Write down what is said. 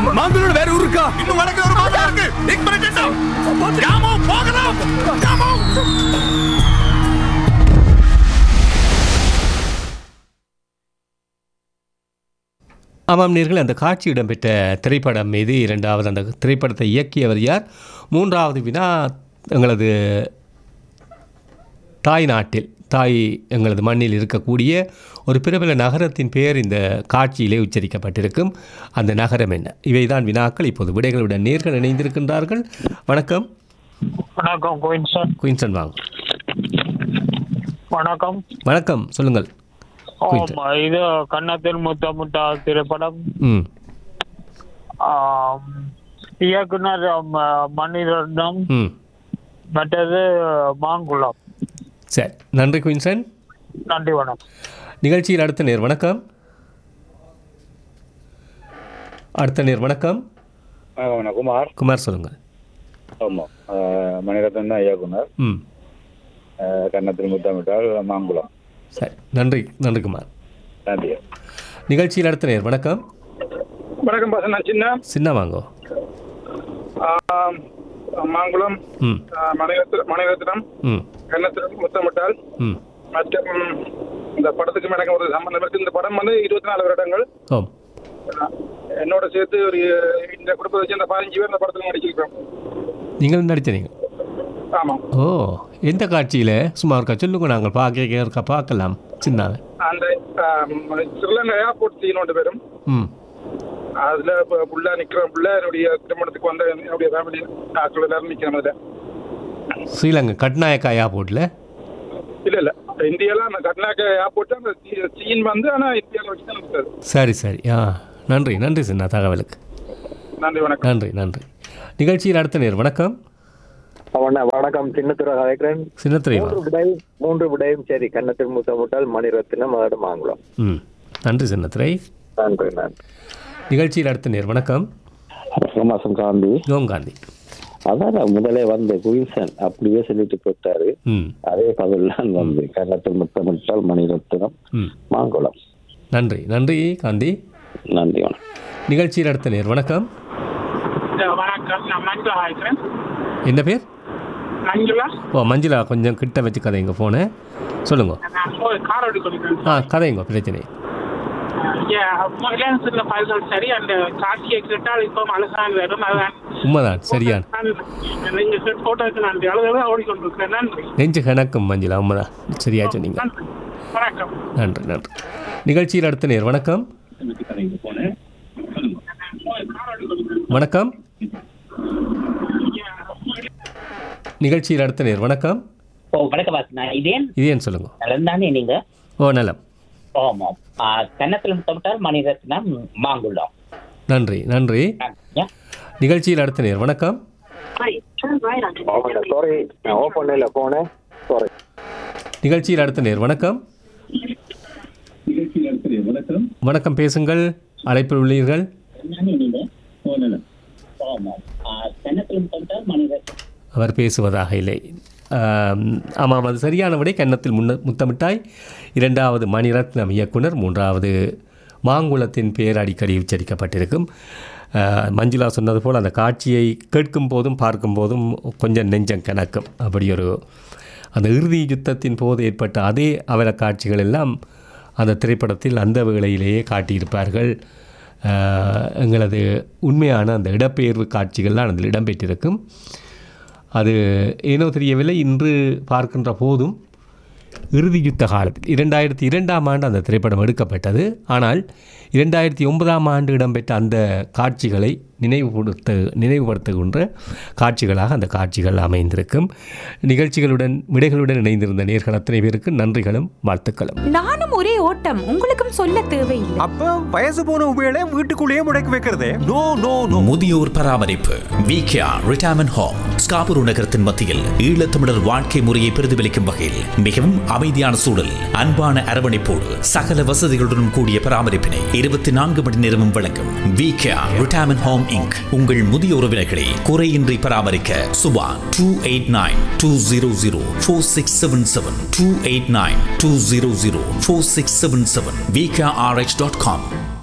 மாங்களோட வேற ஊர் இருக்கா இன்னும் வடக்கு ஒரு மாதம் இருக்கு நிக் பண்ணிட்டு ஜாமோ போகலாம் ஜாமோ ஆமாம் நேர்கள் அந்த காட்சி இடம்பெற்ற திரைப்படம் மீது இரண்டாவது அந்த திரைப்படத்தை இயக்கியவர் யார் மூன்றாவது வினா எங்களது தாய் நாட்டில் தாய் எங்களது மண்ணில் இருக்கக்கூடிய ஒரு பிரபல நகரத்தின் பெயர் இந்த காட்சியிலே உச்சரிக்கப்பட்டிருக்கும் அந்த நகரம் என்ன இவைதான் வினாக்கள் இப்போது விடைகளுடன் நேர்கள் இணைந்திருக்கின்றார்கள் வணக்கம் வணக்கம் குயின்சன் குயின்சன் வாங்க வணக்கம் வணக்கம் சொல்லுங்கள் குயின்சன். ஆமா இது கன்னத்தில் முத்த முட்டா திரைப்படம் ம் ஆம், இயக்குனர் ம- மணிரத்னம் ம் மற்றது மாங்குளம் சரி நன்றி குயின்சன் நன்றி வணக்கம் நிகழ்ச்சியில் அடுத்த நேர் வணக்கம் அடுத்த நேர் வணக்கம் வணக்கம் குமார் குமார் சொல்லுங்கள் ஆமாம் மணிரத்னம் தான் இயக்குனர் ம் அஹ், கன்னத்தில் முத்தமிட்டால் மாங்குளம் சரி நன்றி நன்றி குமார் நன்றி நிகழ்ச்சியில் அடுத்த நேர் வணக்கம் வணக்கம் பாச நான் சின்ன சின்ன வாங்கோ ஆம், மாங்குளம் ம் ஆ, மணிரத்ன மணிரத்னம் ம் கன்னத்தில் முத்தமிட்டால் ம் மற்ற ம், இந்த படத்துக்கு எனக்கு ஒரு சம்பந்தம் இருக்கு இந்த படம் வந்து இருபத்தி நாலு வருடங்கள் ஓம் ஆ, என்னோட சேர்த்து ஒரு இந்த குடும்பத்தை வச்சு இந்த பதினஞ்சு பேர் இந்த படத்தில் நடிச்சிருக்கோம் நீங்கள் நடித்த நீங்கள் ஆமாம் ஓ எந்த காட்சியில் சும்மா இருக்கா சொல்லுங்க நாங்கள் பார்க்க இருக்கா பார்க்கலாம் சின்னாவை அந்த ஆம், ஸ்ரீலங்கா ஏர்போர்ட் சீன் ஒன்று பேரும் ம் அதுல இப்ப புள்ள நிக்கிற புள்ள என்னுடைய திருமணத்துக்கு வந்த என்னுடைய ஃபேமிலி ஆட்கள் எல்லாரும் நிக்கிறோம் அதுல ஸ்ரீலங்கா கட்நாயக்கா ஏர்போர்ட்டில் இல்ல இல்ல இந்தியால அந்த கர்நாடகா ஏர்போர்ட் அந்த சீன் வந்து ஆனா இந்தியாவில் வச்சு தான் நடந்தது சரி சரி ஆ நன்றி நன்றி சின்ன தகவலுக்கு நன்றி வணக்கம் நன்றி நன்றி நிகழ்ச்சியில் அடுத்த நேர் வணக்கம் வணக்கம் சின்னத்துறை கலைக்கிறேன் சின்னத்துறை மூன்று வாங்க விடையும் மூன்று விடையும் சரி கன்னத்தில் முத்தமிட்டால் மணிரத்னம் அதோட மாங்குளம் ம் நன்றி சின்னத்துறை நன்றி நன்றி நிகழ்ச்சியில் அடுத்த நேர் வணக்கம் மாசம் காந்தி யோம் காந்தி அதான் முதலே வந்து குயின்சன் அப்படியே சொல்லிட்டு போயிட்டாரு ம் அதே பதில் வந்து கன்னத்தில் முத்தமிட்டால் மணிரத்னம் ம் மாங்குளம் நன்றி நன்றி காந்தி நன்றி வணக்கம் நிகழ்ச்சியில் அடுத்த நேர் வணக்கம் வணக்கம் நான் மஞ்சுளா ஆயிக்கிறேன் என்ன பேர் மஞ்சுளா ஓ மஞ்சுளா கொஞ்சம் கிட்ட வச்சு கதைங்க ஃபோனு சொல்லுங்க நான் கார் ஓடி கொடுக்குறேன் ஆ கதைங்க பிரச்சனை ரிலையன்ஸ்ல பதில் சரி அந்த காட்சியை கேட்டால் இப்போ அழகான வரும் அதான் உண்மைதான் சரியான நீங்க போட்டோக்கு நன்றி அழகாக ஓடிக்கொண்டிருக்கிறேன் நன்றி நெஞ்சு கணக்கும் மஞ்சுளா உண்மைதான் சரியா சொன்னீங்க நன்றி வணக்கம் நன்றி நன்றி நிகழ்ச்சியில் அடுத்த நேர் வணக்கம் வணக்கம் நிகழ்ச்சியில் அடுத்த நேர் வணக்கம் ஓ வணக்கம் வாசனா இதேன் இது ஏன் சொல்லுங்க நலந்தானே நீங்க ஓ நலம் ஆமாம் ஆ, கன்னத்தில் முத்தமிட்டால் மணிரத்னம் மாங்குளம் நன்றி நன்றி நன்றிங்க. நிகழ்ச்சியில் அடுத்த நேர் வணக்கம் சாரி நான் ஓப்பன் இல்லை போனே சாரி நிகழ்ச்சியில் அடுத்த நேர் வணக்கம் வணக்கம் பேசுங்கள் அழைப்பில் உள்ளீர்கள் நலந்தானே நீங்க ஓ நலம் ஆமாம் ஆ, கன்னத்தில் முத்தமிட்டால் மணிரத்னம் அவர் பேசுவதாக இல்லை ஆம், ஆமாம் அது சரியான விடை கன்னத்தில் முன்ன முத்தமிட்டாய் இரண்டாவது மணிரத்னம் இயக்குனர் மூன்றாவது மாங்குளத்தின் பெயர் அடிக்கடி உச்சரிக்கப்பட்டிருக்கும் ஆ, மஞ்சுளா சொன்னது போல் அந்த காட்சியை கேட்கும் போதும் பார்க்கும் போதும் கொஞ்சம் நெஞ்சம் கணக்கும் அப்படி ஒரு அந்த இறுதி யுத்தத்தின் போது ஏற்பட்ட அதே அவல காட்சிகள் எல்லாம் அந்த திரைப்படத்தில் அந்த வேளையிலேயே காட்டியிருப்பார்கள் ஆ, எங்களது உண்மையான அந்த இடப்பெயர்வு காட்சிகள்லாம் அதில் இடம்பெற்றிருக்கும் அது ஏனோ தெரியவில்லை இன்று பார்க்கின்ற போதும் இறுதி யுத்த காலத்தில் இரண்டாயிரத்தி இரண்டாம் ஆண்டு அந்த திரைப்படம் எடுக்கப்பட்டது ஆனால் இரண்டாயிரத்தி ஒன்பதாம் ஆண்டு இடம்பெற்ற அந்த காட்சிகளை நினைவுபடுத்த நினைவுபடுத்துகின்ற காட்சிகளாக அந்த காட்சிகள் அமைந்திருக்கும் நிகழ்ச்சிகளுடன் விடைகளுடன் இணைந்திருந்த நேர்கள் அத்தனை பேருக்கு நன்றிகளும் வாழ்த்துக்களும் நானும் ஒரே ஓட்டம் உங்களுக்கும் சொல்ல தேவையில்லை அப்ப வயசு போன உபயோக வீட்டுக்குள்ளேயே முடக்கி வைக்கிறதே நோ நோ நோ முதியோர் பராமரிப்பு விகேஆர் ரிட்டையர்மெண்ட் ஹோம் ஸ்காபுரு நகரத்தின் மத்தியில் ஈழத்தமிழர் வாழ்க்கை முறையை பிரதிபலிக்கும் வகையில் மிகவும் அமைதியான சூழல் அன்பான அரவணைப்போடு சகல வசதிகளுடன் கூடிய பராமரிப்பினை இருபத்தி நான்கு மணி நேரமும் வழங்கும் விகேஆர் ரிட்டையர்மெண்ட் ஹோம் இங்க் உங்கள் முதிய உறவினர்களை குறையின்றி பராமரிக்க Subha two eight nine two zero zero four six seven seven two eight nine two zero zero four six seven seven VKRH dot com